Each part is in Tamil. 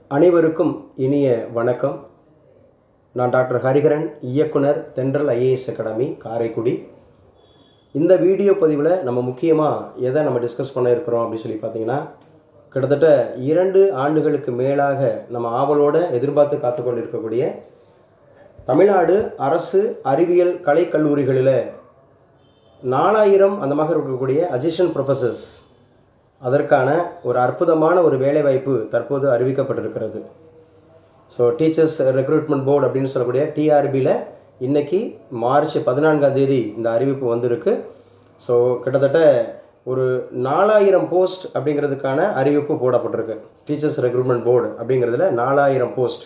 அனைவருக்கும் இனிய வணக்கம் நான் டாக்டர் ஹரிகரன் இயக்குனர் தென்றல் ஐஏஎஸ் அகாடமி காரைக்குடி இந்த வீடியோ பதிவில் நம்ம முக்கியமாக எதை நம்ம டிஸ்கஸ் பண்ண இருக்கிறோம் அப்படின்னு சொல்லி பார்த்தீங்கன்னா கிட்டத்தட்ட இரண்டு ஆண்டுகளுக்கு மேலாக நம்ம ஆவலோடு எதிர்பார்த்து காத்து கொண்டு இருக்கக்கூடிய தமிழ்நாடு அரசு அறிவியல் கலைக்கல்லூரிகளில் நாலாயிரம் அந்த மாதிரி இருக்கக்கூடிய அசிஸ்டன்ட் ப்ரொஃபஸர்ஸ் அதற்கான ஒரு அற்புதமான ஒரு வேலைவாய்ப்பு தற்போது அறிவிக்கப்பட்டிருக்கிறது ஸோ டீச்சர்ஸ் ரெக்ரூட்மெண்ட் போர்டு அப்படின்னு சொல்லக்கூடிய டிஆர்பியில் இன்னைக்கு மார்ச் பதினான்காம் தேதி இந்த அறிவிப்பு வந்திருக்கு ஸோ கிட்டத்தட்ட ஒரு நாலாயிரம் போஸ்ட் அப்படிங்கிறதுக்கான அறிவிப்பு போடப்பட்டிருக்கு டீச்சர்ஸ் ரெக்ரூட்மெண்ட் போர்டு அப்படிங்கிறதுல நாலாயிரம் போஸ்ட்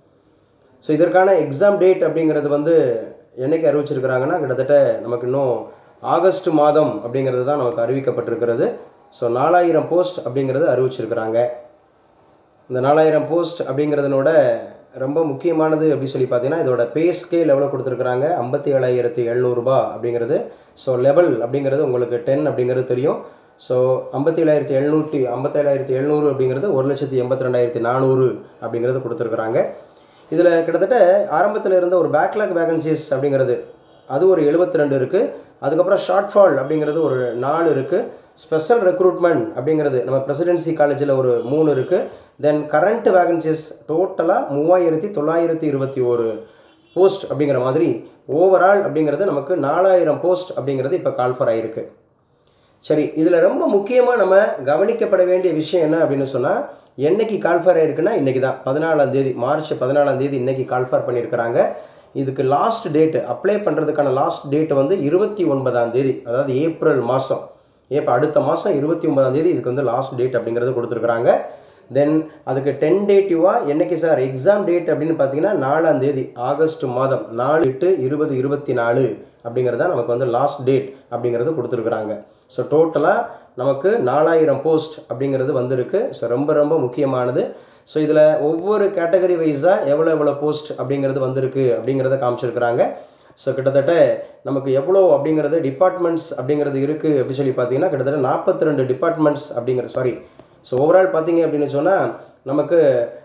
ஸோ இதற்கான எக்ஸாம் டேட் அப்படிங்கிறது வந்து என்னைக்கு அறிவிச்சிருக்கிறாங்கன்னா கிட்டத்தட்ட நமக்கு இன்னும் ஆகஸ்ட் மாதம் அப்படிங்கிறது தான் நமக்கு அறிவிக்கப்பட்டிருக்கிறது ஸோ நாலாயிரம் போஸ்ட் அப்படிங்கிறது அறிவிச்சிருக்கிறாங்க இந்த நாலாயிரம் போஸ்ட் அப்படிங்கிறதுனோட ரொம்ப முக்கியமானது அப்படி சொல்லி பார்த்தீங்கன்னா இதோட பே ஸ்கேல் எவ்வளோ கொடுத்துருக்குறாங்க ஐம்பத்தி ஏழாயிரத்தி எழுநூறுபா அப்படிங்கிறது ஸோ லெவல் அப்படிங்கிறது உங்களுக்கு டென் அப்படிங்கிறது தெரியும் ஸோ ஐம்பத்தி ஏழாயிரத்தி எழுநூற்றி ஐம்பத்தேழாயிரத்தி எழுநூறு அப்படிங்கிறது ஒரு லட்சத்தி எண்பத்தி ரெண்டாயிரத்தி நானூறு அப்படிங்கிறது கொடுத்துருக்குறாங்க இதில் கிட்டத்தட்ட ஆரம்பத்தில் இருந்த ஒரு பேக்லாக் வேகன்சிஸ் அப்படிங்கிறது அது ஒரு எழுபத்தி ரெண்டு இருக்குது அதுக்கப்புறம் ஷார்ட் ஃபால் அப்படிங்கிறது ஒரு நாலு இருக்குது ஸ்பெஷல் ரெக்ரூட்மெண்ட் அப்படிங்கிறது நம்ம பிரசிடென்சி காலேஜில் ஒரு மூணு இருக்குது தென் கரண்ட் வேகன்சிஸ் டோட்டலாக மூவாயிரத்தி தொள்ளாயிரத்தி இருபத்தி ஒரு போஸ்ட் அப்படிங்கிற மாதிரி ஓவரால் அப்படிங்கிறது நமக்கு நாலாயிரம் போஸ்ட் அப்படிங்கிறது இப்போ கால்ஃபர் ஆகிருக்கு சரி இதில் ரொம்ப முக்கியமாக நம்ம கவனிக்கப்பட வேண்டிய விஷயம் என்ன அப்படின்னு சொன்னால் என்னைக்கு கால்ஃபர் ஆயிருக்குன்னா இன்றைக்கி தான் பதினாலாம் தேதி மார்ச் பதினாலாம் தேதி இன்றைக்கி கால்ஃபர் பண்ணியிருக்கிறாங்க இதுக்கு லாஸ்ட் டேட்டு அப்ளை பண்ணுறதுக்கான லாஸ்ட் டேட் வந்து இருபத்தி ஒன்பதாம் தேதி அதாவது ஏப்ரல் மாதம் ஏப்போ அடுத்த மாதம் இருபத்தி ஒன்பதாம் தேதி இதுக்கு வந்து லாஸ்ட் டேட் அப்படிங்கிறது கொடுத்துருக்குறாங்க தென் அதுக்கு டென் டேட்டிவாக என்னைக்கு சார் எக்ஸாம் டேட் அப்படின்னு பார்த்தீங்கன்னா நாலாம் தேதி ஆகஸ்ட் மாதம் நாலு எட்டு இருபது இருபத்தி நாலு அப்படிங்கிறது தான் நமக்கு வந்து லாஸ்ட் டேட் அப்படிங்கிறது கொடுத்துருக்குறாங்க ஸோ டோட்டலாக நமக்கு நாலாயிரம் போஸ்ட் அப்படிங்கிறது வந்திருக்கு ஸோ ரொம்ப ரொம்ப முக்கியமானது ஸோ இதில் ஒவ்வொரு கேட்டகரி வைஸாக எவ்வளோ எவ்வளோ போஸ்ட் அப்படிங்கிறது வந்திருக்கு அப்படிங்கிறத காமிச்சிருக்கிறாங்க ஸோ கிட்டத்தட்ட நமக்கு எவ்வளோ அப்படிங்கிறது டிபார்ட்மெண்ட்ஸ் அப்படிங்கிறது இருக்குது அப்படின்னு சொல்லி பார்த்தீங்கன்னா கிட்டத்தட்ட நாற்பத்தி ரெண்டு டிபார்ட்மெண்ட்ஸ் அப்படிங்கிற சாரி ஸோ ஓவரால் பார்த்தீங்க அப்படின்னு சொன்னால் நமக்கு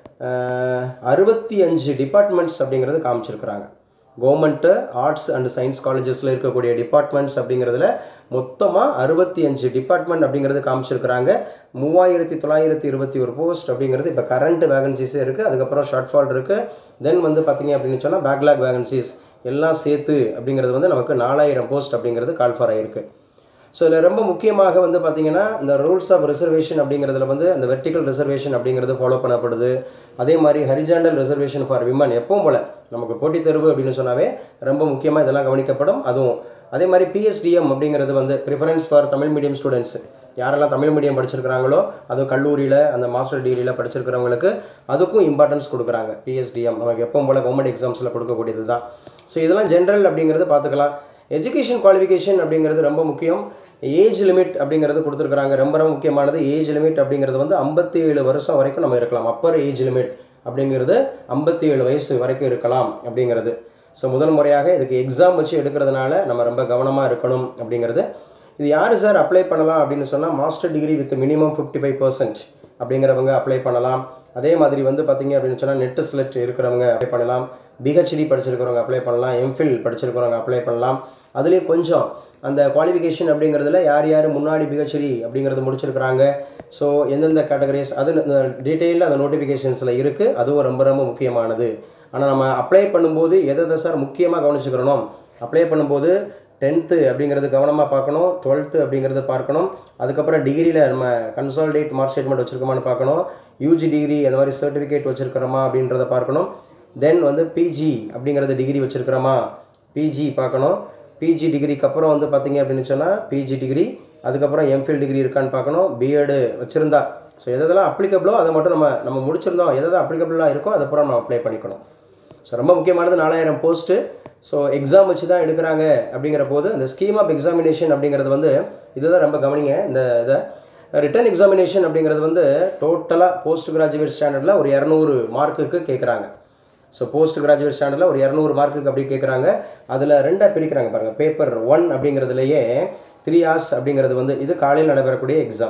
அறுபத்தி அஞ்சு டிபார்ட்மெண்ட்ஸ் அப்படிங்கிறது காமிச்சிருக்கிறாங்க கவர்மெண்ட்டு ஆர்ட்ஸ் அண்ட் சயின்ஸ் காலேஜஸில் இருக்கக்கூடிய டிபார்ட்மெண்ட்ஸ் அப்படிங்கிறதுல மொத்தமாக அறுபத்தி அஞ்சு டிபார்ட்மெண்ட் அப்படிங்கிறது காமிச்சிருக்கிறாங்க மூவாயிரத்தி தொள்ளாயிரத்தி இருபத்தி ஒரு போஸ்ட் அப்படிங்கிறது இப்போ கரண்ட் வேகன்சிஸே இருக்குது அதுக்கப்புறம் ஷார்ட் ஃபால் இருக்குது தென் வந்து பார்த்தீங்க அப்படின்னு சொன்னால் பேக்லாக் வேகன்சிஸ் எல்லாம் சேர்த்து அப்படிங்கிறது வந்து நமக்கு நாலாயிரம் போஸ்ட் அப்படிங்கிறது கால்ஃபார் ஆகிருக்கு ஸோ இதில் ரொம்ப முக்கியமாக வந்து பார்த்திங்கன்னா இந்த ரூல்ஸ் ஆஃப் ரிசர்வேஷன் அப்படிங்கிறதுல வந்து அந்த வெர்டிக்கல் ரிசர்வேஷன் அப்படிங்கிறது ஃபாலோ பண்ணப்படுது அதே மாதிரி ஹரிஜாண்டல் ரிசர்வேஷன் ஃபார் விமன் எப்பவும் போல் நமக்கு போட்டித் தேர்வு அப்படின்னு சொன்னாவே ரொம்ப முக்கியமாக இதெல்லாம் கவனிக்கப்படும் அதுவும் அதே மாதிரி பிஎஸ்டிஎம் அப்படிங்கிறது வந்து preference for Tamil medium students யாரெல்லாம் தமிழ் மீடியம் படிச்சிருக்கிறாங்களோ அதுவும் கல்லூரியில் அந்த மாஸ்டர் டிகிரியில் படிச்சிருக்கிறவங்களுக்கு அதுக்கும் இம்பார்ட்டன்ஸ் கொடுக்குறாங்க பிஎஸ்டிஎம் நமக்கு எப்பவும் போல் கவர்மெண்ட் எக்ஸாம்ஸில் கொடுக்கக்கூடியது தான் ஸோ இதெல்லாம் ஜென்ரல் அப்படிங்கிறது பார்த்துக்கலாம் எஜுகேஷன் குவாலிஃபிகேஷன் அப்படிங்கிறது ரொம்ப முக்கியம் ஏஜ் லிமிட் அப்படிங்கிறது கொடுத்துருக்குறாங்க ரொம்ப ரொம்ப முக்கியமானது ஏஜ் லிமிட் அப்படிங்கிறது வந்து ஐம்பத்தி ஏழு வருஷம் வரைக்கும் நம்ம இருக்கலாம் அப்பர் ஏஜ் லிமிட் அப்படிங்கிறது ஐம்பத்தி ஏழு வயசு வரைக்கும் இருக்கலாம் அப்படிங்கிறது ஸோ முதல் முறையாக இதுக்கு எக்ஸாம் வச்சு எடுக்கிறதுனால நம்ம ரொம்ப கவனமாக இருக்கணும் அப்படிங்கிறது இது யார் சார் அப்ளை பண்ணலாம் அப்படின்னு சொன்னால் master degree with minimum fifty five percent அப்படிங்கிறவங்க அப்ளை பண்ணலாம் அதே மாதிரி வந்து பார்த்தீங்க அப்படின்னு சொன்னால் நெட்டு செலக்ட் இருக்கிறவங்க அப்ளை பண்ணலாம் பிஹெச்டி படிச்சிருக்கிறவங்க அப்ளை பண்ணலாம் எம்ஃபில் படிச்சிருக்கிறவங்க அப்ளை பண்ணலாம் அதுலேயும் கொஞ்சம் அந்த குவாலிஃபிகேஷன் அப்படிங்கிறதுல யார் யார் முன்னாடி பிஹெச்டி அப்படிங்கிறது முடிச்சிருக்கிறாங்க ஸோ எந்தெந்த கேட்டகரிஸ் அது டீட்டெயிலில் அந்த நோட்டிஃபிகேஷன்ஸில் இருக்குது அதுவும் ரொம்ப ரொம்ப முக்கியமானது ஆனால் நம்ம அப்ளை பண்ணும்போது எதை எதை சார் முக்கியமாக கவனிச்சுக்கிறணும் அப்ளை பண்ணும்போது டென்த்து அப்படிங்கிறது கவனமாக பார்க்கணும் டுவெல்த்து அப்படிங்கிறது பார்க்கணும் அதுக்கப்புறம் டிகிரியில் நம்ம கன்சால்டேட் மார்க் ஸ்டேட்மெண்ட் வச்சுருக்கோமான்னு பார்க்கணும் யூஜி டிகிரி அந்த மாதிரி சர்டிஃபிகேட் வச்சுருக்கிறோமா அப்படின்றத பார்க்கணும் தென் வந்து பிஜி அப்படிங்கிறது டிகிரி வச்சுருக்கிறோமா பிஜி பார்க்கணும் பிஜி டிகிரிக்கு அப்புறம் வந்து பார்த்தீங்க அப்படின்னு சொன்னால் பிஜி டிகிரி அதுக்கப்புறம் எம்ஃபில் டிகிரி இருக்கான்னு பார்க்கணும் பிஎடு வச்சுருந்தா ஸோ எதெல்லாம் அப்ளிகபிளோ அதை மட்டும் நம்ம நம்ம முடிச்சிருந்தோம் எதாவது அப்ளிகபிளாக இருக்கோ அதை பூரா நம்ம அப்ளை பண்ணிக்கணும் ஸோ ரொம்ப முக்கியமானது நாலாயிரம் போஸ்ட்டு ஸோ எக்ஸாம் வச்சு தான் எடுக்கிறாங்க அப்படிங்கிற போது இந்த ஸ்கீம் ஆஃப் எக்ஸாமினேஷன் அப்படிங்கிறது வந்து இதுதான் ரொம்ப கவனிங்க இந்த இதை ரிட்டன் எக்ஸாமினேஷன் அப்படிங்கிறது வந்து டோட்டலாக போஸ்ட் கிராஜுவேட் ஸ்டாண்டர்டில் ஒரு இரநூறு மார்க்குக்கு கேட்குறாங்க ஸோ போஸ்ட் கிராஜுவேட் ஸ்டாண்டர்டில் ஒரு இரநூறு மார்க்குக்கு அப்படி கேட்குறாங்க அதில் ரெண்டாக பிரிக்கிறாங்க பாருங்கள் பேப்பர் ஒன் அப்படிங்கிறதுலையே த்ரீ ஹார்ஸ் அப்படிங்கிறது வந்து இது காலையில் நடைபெறக்கூடிய எக்ஸாம்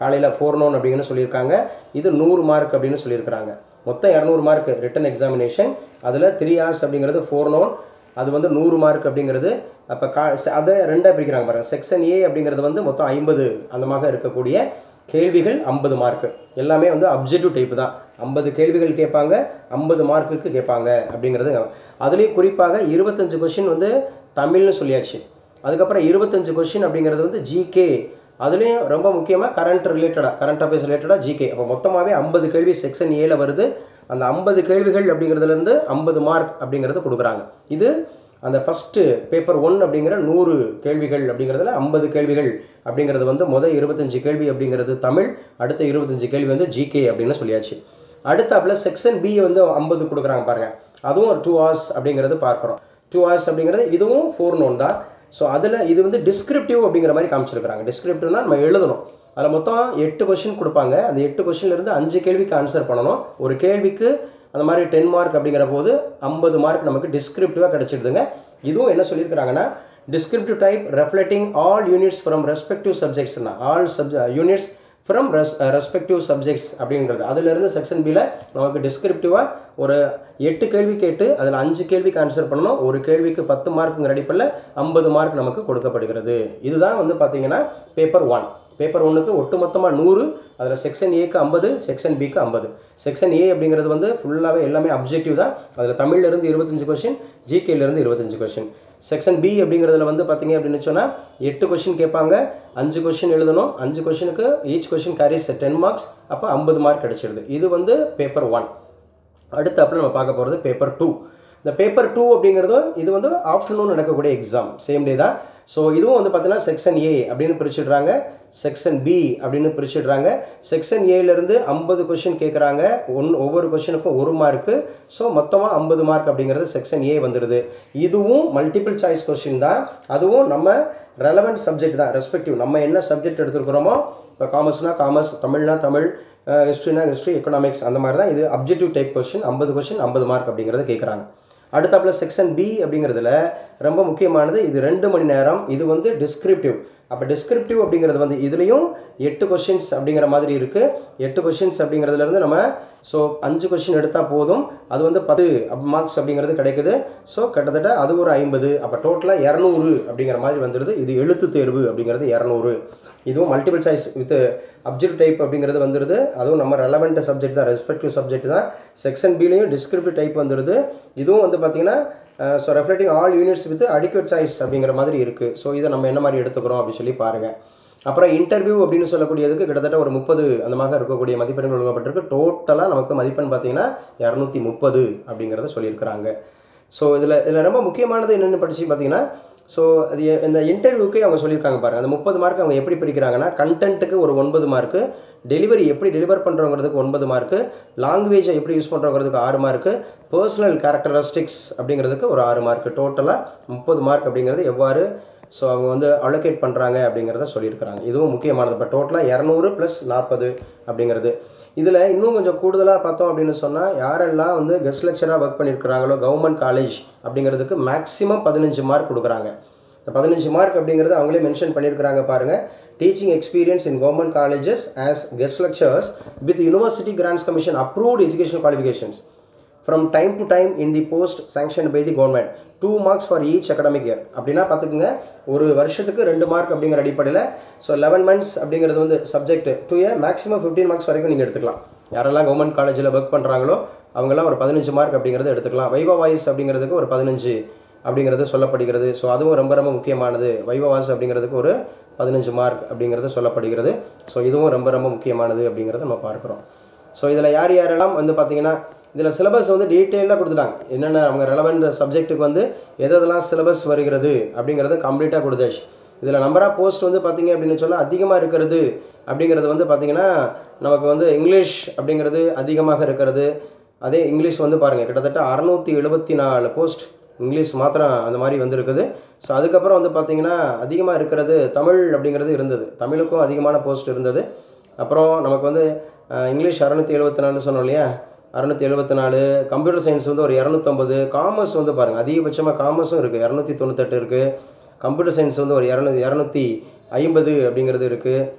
காலையில் ஃபோர் நோன் அப்படின்னு சொல்லியிருக்காங்க இது நூறு மார்க் அப்படின்னு சொல்லியிருக்கிறாங்க மொத்தம் இரநூறு மார்க் ரிட்டன் எக்ஸாமினேஷன் அதில் த்ரீ ஹார்ஸ் அப்படிங்கிறது ஃபோர் நோன் அது வந்து நூறு மார்க் அப்படிங்கிறது அப்போ கா ச- அதை ரெண்டாக பிரிக்கிறாங்க பாருங்கள் செக்ஷன் ஏ அப்படிங்கிறது வந்து மொத்தம் ஐம்பது அந்தமாக இருக்கக்கூடிய கேள்விகள் ஐம்பது மார்க்கு எல்லாமே வந்து அப்ஜெக்டிவ் டைப் தான் ஐம்பது கேள்விகள் கேட்பாங்க ஐம்பது மார்க்குக்கு கேட்பாங்க அப்படிங்கிறது அதுலேயும் குறிப்பாக இருபத்தஞ்சு கொஷின் வந்து தமிழ்னு சொல்லியாச்சு அதுக்கப்புறம் இருபத்தஞ்சு கொஷின் அப்படிங்கிறது வந்து ஜிகே அதுலேயும் ரொம்ப முக்கியமாக கரண்ட் ரிலேட்டடாக கரண்ட் அஃபேர்ஸ் ரிலேட்டடாக ஜிகே அப்போ மொத்தமாகவே ஐம்பது கேள்வி செக்ஷன் ஏல வருது அந்த ஐம்பது கேள்விகள் அப்படிங்கிறதுலேருந்து ஐம்பது மார்க் அப்படிங்கிறது கொடுக்குறாங்க இது அந்த ஃபஸ்ட்டு பேப்பர் ஒன் அப்படிங்கிற நூறு கேள்விகள் அப்படிங்கிறதுல ஐம்பது கேள்விகள் அப்படிங்கிறது வந்து முதல் இருபத்தஞ்சு கேள்வி அப்படிங்கிறது தமிழ் அடுத்த இருபத்தஞ்சு கேள்வி வந்து ஜிகே அப்படின்னு சொல்லியாச்சு அடுத்தாப்புல செக்ஷன் பி வந்து ஐம்பது கொடுக்குறாங்க பாருங்க அதுவும் ஒரு டூ ஹவர்ஸ் அப்படிங்கிறது பார்க்குறோம் டூ ஹவர்ஸ் அப்படிங்கிறது இதுவும் ஃபோர் நோன் தான் ஸோ அதில் இது வந்து டிஸ்கிரிப்டிவ் அப்படிங்கிற மாதிரி காமிச்சிருக்கிறாங்க டிஸ்கிரிப்டிவ்னா நம்ம எழுதணும் அதில் மொத்தம் எட்டு கொஷின் கொடுப்பாங்க அந்த எட்டு கொஷின்லேருந்து அஞ்சு கேள்விக்கு ஆன்சர் பண்ணணும் ஒரு கேள்விக்கு அந்த மாதிரி டென் மார்க் அப்படிங்கிற போது ஐம்பது மார்க் நமக்கு டிஸ்கிரிப்டிவாக கிடச்சிடுதுங்க இதுவும் என்ன சொல்லியிருக்கிறாங்கன்னா descriptive type reflecting all units from respective சப்ஜெக்ட்ஸ்னா ஆல் சப்ஜ யூனிட்ஸ் ஃப்ரம் ரெஸ் ரெஸ்பெக்டிவ் சப்ஜெக்ட்ஸ் அப்படிங்கிறது அதிலிருந்து செக்ஷன் பியில் நமக்கு டிஸ்கிரிப்டிவாக ஒரு எட்டு கேள்வி கேட்டு அதில் அஞ்சு கேள்விக்கு ஆன்சர் பண்ணணும் ஒரு கேள்விக்கு பத்து மார்க்குங்கிற அடிப்படையில் ஐம்பது மார்க் நமக்கு கொடுக்கப்படுகிறது இதுதான் வந்து பார்த்தீங்கன்னா பேப்பர் ஒன் பேப்பர் ஒன்றுக்கு ஒட்டுமொத்தமாக நூறு அதில் செக்ஷன் ஏக்கு ஐம்பது செக்ஷன் பிக்கு ஐம்பது செக்ஷன் ஏ அப்படிங்கிறது வந்து ஃபுல்லாகவே எல்லாமே அப்ஜெக்டிவ் தான் அதில் தமிழ்லேருந்து இருபத்தஞ்சு கொஷின் ஜிகேலேருந்து இருபத்தஞ்சு கொஷின் செக்ஷன் பி அப்படிங்கிறதுல வந்து பார்த்தீங்க அப்படின்னு சொன்னால் எட்டு கொஷின் கேட்பாங்க அஞ்சு கொஷின் எழுதணும் அஞ்சு கொஷினுக்கு each question carries ten marks அப்போ ஐம்பது மார்க் கிடைச்சிடுது இது வந்து பேப்பர் ஒன் அடுத்து அப்புறம் நம்ம பார்க்க போகிறது பேப்பர் டூ இந்த பேப்பர் டூ அப்படிங்கிறது இது வந்து ஆஃப்டர்நூன் நடக்கக்கூடிய எக்ஸாம் சேம் டே தான் ஸோ இதுவும் வந்து பார்த்தீங்கன்னா செக்ஷன் ஏ அப்படின்னு பிரிச்சுடுறாங்க செக்ஷன் பி அப்படின்னு பிரிச்சுடுறாங்க செக்ஷன் ஏலேருந்து ஐம்பது கொஷின் கேட்குறாங்க ஒன் ஒவ்வொரு கொஷினுக்கும் ஒரு மார்க்கு ஸோ மொத்தமாக ஐம்பது மார்க் அப்படிங்கிறது செக்ஷன் ஏ வந்துடுது இதுவும் மல்டிபிள் சாய்ஸ் கொஷின் தான் அதுவும் நம்ம ரெலவெண்ட் சப்ஜெக்ட் தான் ரெஸ்பெக்டிவ் நம்ம என்ன சப்ஜெக்ட் எடுத்துருக்கிறோமோ இப்போ காமர்ஸ்னால் காமர்ஸ் தமிழ்னா தமிழ் ஹிஸ்ட்ரினா ஹிஸ்ட்ரி எக்கனாமிக்ஸ் அந்த மாதிரி தான் இது அப்ஜெக்டிவ் டைப் கொஷின் ஐம்பது கொஷின் ஐம்பது மார்க் அப்படிங்கிறத கேட்குறாங்க அடுத்தாப்புல செக்ஷன் பி அப்படிங்கிறதுல ரொம்ப முக்கியமானது இது ரெண்டு மணி நேரம் இது வந்து டிஸ்கிரிப்டிவ் அப்போ டிஸ்கிரிப்டிவ் அப்படிங்கிறது வந்து இதுலேயும் எட்டு கொஷின்ஸ் அப்படிங்கிற மாதிரி இருக்குது எட்டு கொஷின்ஸ் அப்படிங்கிறதுலேருந்து நம்ம ஸோ அஞ்சு கொஷின் எடுத்தால் போதும் அது வந்து பத்து மார்க்ஸ் அப்படிங்கிறது கிடைக்குது ஸோ கிட்டத்தட்ட அது ஒரு ஐம்பது அப்போ டோட்டலாக இரநூறு அப்படிங்கிற மாதிரி வந்துடுது இது எழுத்து தேர்வு அப்படிங்கிறது இரநூறு இதுவும் multiple choice with object type அப்படிங்கிறது வந்துடுது அதுவும் நம்ம ரெலவெண்ட் சப்ஜெக்ட் தான் ரெஸ்பெக்டிவ் சப்ஜெக்ட் தான் செக்ஷன் பிலையும் டிஸ்கிரிப்டிவ் டைப் வந்துடுது இதுவும் வந்து பார்த்தீங்கன்னா so reflecting all units with adequate choice அப்படிங்கிற மாதிரி இருக்குது ஸோ இதை நம்ம என்ன மாதிரி எடுத்துக்கிறோம் அப்படின்னு சொல்லி பாருங்கள் அப்புறம் இன்டர்வியூ அப்படின்னு சொல்லக்கூடியதுக்கு கிட்டத்தட்ட ஒரு முப்பது அந்த மாதிரி இருக்கக்கூடிய மதிப்பெண்கள் ஒழுங்கப்பட்டிருக்கு டோட்டலாக நமக்கு மதிப்பெண் பார்த்தீங்கன்னா இரநூத்தி முப்பது அப்படிங்கிறத சொல்லியிருக்கிறாங்க ஸோ இதில் இதில் ரொம்ப முக்கியமானது என்னென்னு படிச்சு பார்த்தீங்கன்னா ஸோ அது எ- இந்த இன்டர்வியூக்கே அவங்க சொல்லியிருக்காங்க பாருங்க அந்த முப்பது மார்க் அவங்க எப்படி பிரிக்கிறாங்கன்னா கண்டென்ட்டுக்கு ஒரு ஒன்பது மார்க்கு டெலிவரி எப்படி டெலிவர் பண்ணுறோங்கிறதுக்கு ஒன்பது மார்க்கு லாங்குவேஜை எப்படி யூஸ் பண்ணுறோங்கிறதுக்கு ஆறு மார்க்கு பர்சனல் கேரக்டரிஸ்டிக்ஸ் அப்படிங்கிறதுக்கு ஒரு ஆறு மார்க்கு டோட்டலாக முப்பது மார்க் அப்படிங்கிறது எவ்வாறு ஸோ அவங்க வந்து அலோகேட் பண்ணுறாங்க அப்படிங்கிறத சொல்லியிருக்கிறாங்க இதுவும் முக்கியமானது இப்போ டோட்டலாக இரநூறு ப்ளஸ் நாற்பது அப்படிங்கிறது இதில் இன்னும் கொஞ்சம் கூடுதலாக பார்த்தோம் அப்படின்னு சொன்னால் யாரெல்லாம் வந்து கெஸ்ட் லெக்சராக ஒர்க் பண்ணியிருக்கிறாங்களோ கவர்மெண்ட் காலேஜ் அப்படிங்கிறதுக்கு மேக்ஸிமம் பதினஞ்சு மார்க் கொடுக்குறாங்க இந்த பதினஞ்சு மார்க் அப்படிங்கிறது அவங்களே மென்ஷன் பண்ணியிருக்கிறாங்க பாருங்கள் teaching experience in government colleges as guest lecturers with university grants commission approved education qualifications from time to time in the post sanction by the government two marks for each academic year அப்படின்னா பார்த்துக்குங்க ஒரு வருஷத்துக்கு ரெண்டு மார்க் அப்படிங்கிற அடிப்படையில் ஸோ லெவன் மந்த்ஸ் அப்படிங்கிறது வந்து subject two year maximum fifteen marks வரைக்கும் நீங்கள் எடுத்துக்கலாம் யாரெல்லாம் கவர்மெண்ட் காலேஜில் ஒர்க் பண்ணுறாங்களோ அவங்கெல்லாம் ஒரு பதினஞ்சு மார்க் அப்படிங்கிறது எடுத்துக்கலாம் வைவா வாய்ஸ் அப்படிங்கிறதுக்கு ஒரு பதினஞ்சு அப்படிங்கிறது சொல்லப்படுகிறது ஸோ அதுவும் ரொம்ப ரொம்ப முக்கியமானது வைவா வாய்ஸ் அப்படிங்கிறதுக்கு ஒரு பதினஞ்சு மார்க் அப்படிங்கிறது சொல்லப்படுகிறது ஸோ இதுவும் ரொம்ப ரொம்ப முக்கியமானது அப்படிங்கிறத நம்ம பார்க்குறோம் ஸோ இதில் யார் யாரெல்லாம் வந்து பார்த்தீங்கன்னா இதில் சிலபஸ் வந்து டீட்டெயிலாக கொடுத்துட்டாங்க என்னென்ன அவங்க ரெலவெண்ட் சப்ஜெக்ட்டுக்கு வந்து எது எதெல்லாம் சிலபஸ் வருகிறது அப்படிங்கிறது கம்ப்ளீட்டாக கொடுத்தாச்சு இதில் நம்பர் ஆஃப் போஸ்ட் வந்து பார்த்தீங்க அப்படின்னு சொன்னால் அதிகமாக இருக்கிறது அப்படிங்கிறது வந்து பார்த்தீங்கன்னா நமக்கு வந்து இங்கிலீஷ் அப்படிங்கிறது அதிகமாக இருக்கிறது அதே இங்கிலீஷ் வந்து பாருங்கள் கிட்டத்தட்ட அறநூற்றி எழுபத்தி நாலு போஸ்ட் இங்கிலீஷ் மாத்திரம் அந்த மாதிரி வந்திருக்குது ஸோ அதுக்கப்புறம் வந்து பார்த்தீங்கன்னா அதிகமாக இருக்கிறது தமிழ் அப்படிங்கிறது இருந்தது தமிழுக்கும் அதிகமான போஸ்ட் இருந்தது அப்புறம் நமக்கு வந்து அஹ், இங்கிலீஷ் அறநூற்றி எழுபத்தி நாலு சொன்னோம் இல்லையா அறநூற்றி எழுபத்தி நாலு கம்ப்யூட்டர் சயின்ஸ் வந்து ஒரு இரநூத்தம்பது காமர்ஸ் வந்து பாருங்கள் அதிகபட்சமாக காமர்ஸும் இருக்குது இரநூத்தி தொண்ணூத்தெட்டு இருக்குது கம்ப்யூட்டர் சயின்ஸ் வந்து ஒரு இரநூத்தி இரநூத்தி ஐம்பது அப்படிங்கிறது இருக்குது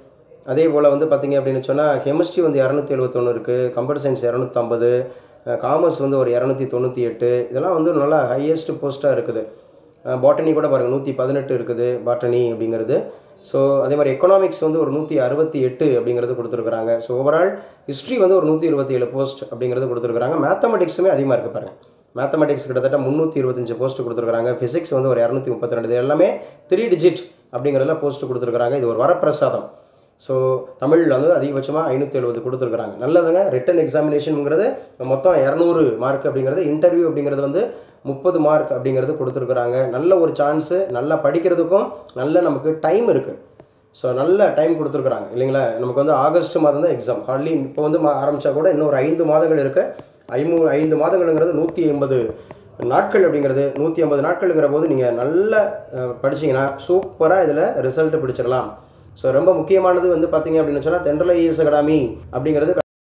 அதே போல் வந்து பார்த்தீங்க அப்படின்னு சொன்னால் கெமிஸ்ட்ரி வந்து இரநூத்தி எழுபத்தொன்று இருக்குது கம்ப்யூட்டர் சயின்ஸ் இரநூத்தம்பது காமர்ஸ் வந்து ஒரு இரநூத்தி தொண்ணூற்றி எட்டு இதெல்லாம் வந்து நல்லா ஹையஸ்ட் போஸ்ட்டாக இருக்குது பாட்டனி கூட பாருங்கள் நூற்றி பதினெட்டு இருக்குது பாட்டனி அப்படிங்கிறது ஸோ அதே மாதிரி எக்கனாமிக்ஸ் வந்து ஒரு நூற்றி அறுபத்தி எட்டு அப்படிங்கிறது கொடுத்துருக்குறாங்க ஸோ ஓவரால் ஹிஸ்ட்ரி வந்து ஒரு நூற்றி இருபத்தி ஏழு போஸ்ட் அப்படிங்கிறது கொடுத்துருக்குறாங்க மேத்தமெட்டிக்ஸுமே அதிகமாக இருக்குது பாருங்கள் மேத்தமெட்டிக்ஸ் கிட்டத்தட்ட முந்நூற்றி இருபத்தஞ்சு போஸ்ட் கொடுத்துருக்காங்க ஃபிசிக்ஸ் வந்து ஒரு இரநூத்தி முப்பத்தி ரெண்டு இது எல்லாமே த்ரீ டிஜிட் அப்படிங்கிறதுல போஸ்ட் கொடுத்துருக்காங்க இது ஒரு வரப்பிரசாதம் ஸோ தமிழில் வந்து அதிகபட்சமாக ஐநூற்றி எழுபது கொடுத்துருக்குறாங்க நல்லதுங்க ரிட்டன் எக்ஸாமினேஷனுங்கிறது மொத்தம் இரநூறு மார்க் அப்படிங்கிறது இன்டர்வியூ அப்படிங்கிறது வந்து முப்பது மார்க் அப்படிங்கிறது கொடுத்துருக்குறாங்க நல்ல ஒரு சான்ஸு நல்லா படிக்கிறதுக்கும் நல்ல நமக்கு டைம் இருக்குது ஸோ நல்ல டைம் கொடுத்துருக்குறாங்க இல்லைங்களா நமக்கு வந்து ஆகஸ்ட் மாதம் தான் எக்ஸாம் ஹார்ட்லி இப்போ வந்து மா- ஆரம்பிச்சா கூட இன்னும் ஒரு ஐந்து மாதங்கள் இருக்குது ஐமூ ஐந்து மாதங்கள்ங்கிறது நூற்றி எண்பது நாட்கள் அப்படிங்கிறது நூற்றி ஐம்பது நாட்கள்ங்கிற போது நீங்கள் நல்லா அஹ், படிச்சீங்கன்னா சூப்பராக இதில் ரிசல்ட் பிடிச்சிடலாம் ஸோ ரொம்ப முக்கியமானது வந்து பார்த்தீங்க அப்படின்னு சொன்னால் தென்றல் ஐஎஸ் அகாடமி அப்படிங்கிறது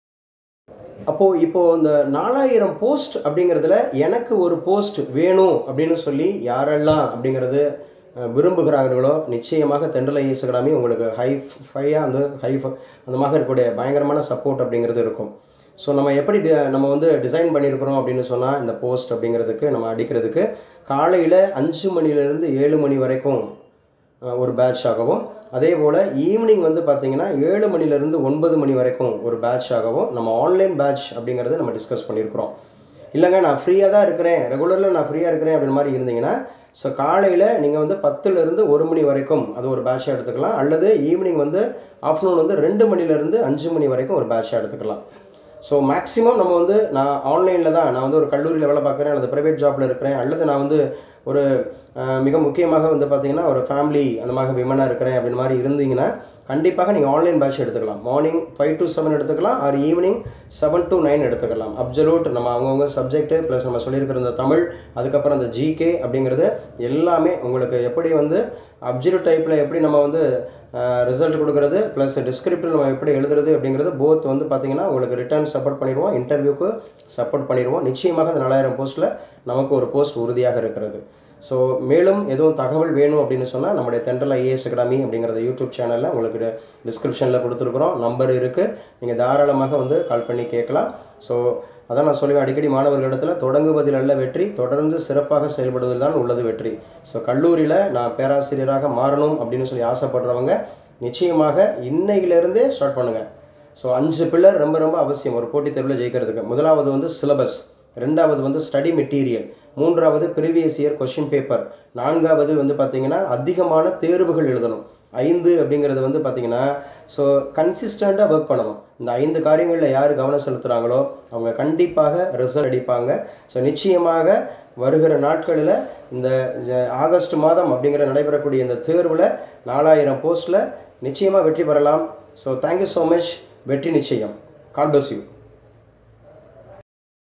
அப்போது இப்போது இந்த நாலாயிரம் போஸ்ட் அப்படிங்கிறதுல எனக்கு ஒரு போஸ்ட் வேணும் அப்படின்னு சொல்லி யாரெல்லாம் அப்படிங்கிறது அஹ், விரும்புகிறார்களோ நிச்சயமாக தென்றல் ஐஎஸ் அகாடமி உங்களுக்கு ஹை ஃபையாக வந்து ஹை அந்த மாதிரி இருக்கக்கூடிய பயங்கரமான சப்போர்ட் அப்படிங்கிறது இருக்கும் ஸோ நம்ம எப்படி டி- நம்ம வந்து டிசைன் பண்ணியிருக்கிறோம் அப்படின்னு சொன்னால் இந்த போஸ்ட் அப்படிங்கிறதுக்கு நம்ம அடிக்கிறதுக்கு காலையில் அஞ்சு மணிலேருந்து ஏழு மணி வரைக்கும் அஹ், ஒரு பேட்ச் ஆகவும் அதே போல் ஈவினிங் வந்து பார்த்தீங்கன்னா ஏழு மணிலேருந்து ஒன்பது மணி வரைக்கும் ஒரு பேட்ச் ஆகவும் நம்ம ஆன்லைன் பேட்ச் அப்படிங்கிறத நம்ம டிஸ்கஸ் பண்ணியிருக்கிறோம் இல்லைங்க நான் ஃப்ரீயாக தான் இருக்கிறேன் ரெகுலரில் நான் ஃப்ரீயாக இருக்கிறேன் அப்படின்னு மாதிரி இருந்தீங்கன்னா ஸோ காலையில் நீங்கள் வந்து பத்துலேருந்து ஒரு மணி வரைக்கும் அது ஒரு பேட்சாக எடுத்துக்கலாம் அல்லது ஈவினிங் வந்து ஆஃப்டர்நூன் வந்து ரெண்டு மணிலேருந்து அஞ்சு மணி வரைக்கும் ஒரு பேட்சாக எடுத்துக்கலாம் ஸோ மேக்ஸிமம் நம்ம வந்து நான் ஆன்லைனில் தான் நான் வந்து ஒரு கல்லூரியில் வேலை பார்க்குறேன் அல்லது ப்ரைவேட் ஜாப்பில் இருக்கிறேன் அல்லது நான் வந்து ஒரு அஹ், மிக முக்கியமாக வந்து பார்த்தீங்கன்னா ஒரு ஃபேமிலி அந்த மாதிரி விமனாக இருக்கிறேன் அப்படின்னு மாதிரி இருந்தீங்கன்னா கண்டிப்பாக நீங்கள் ஆன்லைன் பேட்ச் எடுத்துக்கலாம் மார்னிங் ஃபைவ் டு செவன் எடுத்துக்கலாம் or evening seven to nine எடுத்துக்கலாம் அப்சலூட் நம்ம அவங்கவுங்க சப்ஜெக்ட்டு ப்ளஸ் நம்ம சொல்லியிருக்கிற இந்த தமிழ் அதுக்கப்புறம் இந்த ஜிகே அப்படிங்கிறது எல்லாமே உங்களுக்கு எப்படி வந்து அப்சல்யூட் டைப்பில் எப்படி நம்ம வந்து ரிசல்ட் கொடுக்குறது ப்ளஸ் டிஸ்கிரிப்டிவ் நம்ம எப்படி எழுதுறது அப்படிங்கிறது போத் வந்து பார்த்தீங்கன்னா உங்களுக்கு ரிட்டர்ன் சப்போர்ட் பண்ணிடுவோம் இன்டர்வியூக்கு சப்போர்ட் பண்ணிடுவோம் நிச்சயமாக அந்த நாலாயிரம் போஸ்ட்டில் நமக்கு ஒரு போஸ்ட் உறுதியாக இருக்கிறது ஸோ மேலும் எதுவும் தகவல் வேணும் அப்படின்னு சொன்னால் நம்முடைய தென்றல் ஐஏஎஸ் அகாடமி அப்படிங்கிறத யூடியூப் சேனலில் உங்களுக்கு டிஸ்கிரிப்ஷனில் கொடுத்துருக்குறோம் நம்பர் இருக்குது நீங்கள் தாராளமாக வந்து கால் பண்ணி கேட்கலாம் ஸோ அதான் நான் சொல்லுவேன் அடிக்கடி மாணவர்களிடத்தில் தொடங்குவதில் அல்ல வெற்றி தொடர்ந்து சிறப்பாக செயல்படுவதில் தான் உள்ளது வெற்றி ஸோ கல்லூரியில் நான் பேராசிரியராக மாறணும் அப்படின்னு சொல்லி ஆசைப்படுறவங்க நிச்சயமாக இன்னையிலிருந்தே ஸ்டார்ட் பண்ணுங்கள் ஸோ அஞ்சு பில்லர் ரொம்ப ரொம்ப அவசியம் ஒரு போட்டித் தேர்வில் ஜெயிக்கிறதுக்கு முதலாவது வந்து சிலபஸ் ரெண்டாவது வந்து ஸ்டடி மெட்டீரியல் மூன்றாவது ப்ரீவியஸ் இயர் கொஷின் பேப்பர் நான்காவது வந்து பார்த்தீங்கன்னா அதிகமான தேர்வுகள் எழுதணும் ஐந்து அப்படிங்கிறது வந்து பார்த்தீங்கன்னா ஸோ கன்சிஸ்டண்ட்டாக ஒர்க் பண்ணணும் இந்த ஐந்து காரியங்களில் யார் கவனம் செலுத்துகிறாங்களோ அவங்க கண்டிப்பாக ரிசல்ட் அடிப்பாங்க ஸோ நிச்சயமாக வருகிற நாட்களில் இந்த ஜ- ஆகஸ்ட் மாதம் அப்படிங்கிற நடைபெறக்கூடிய இந்த தேர்வில் நாலாயிரம் போஸ்ட்டில் நிச்சயமாக வெற்றி பெறலாம் ஸோ தேங்க்யூ ஸோ மச் வெற்றி நிச்சயம் கால் பஸ் யூ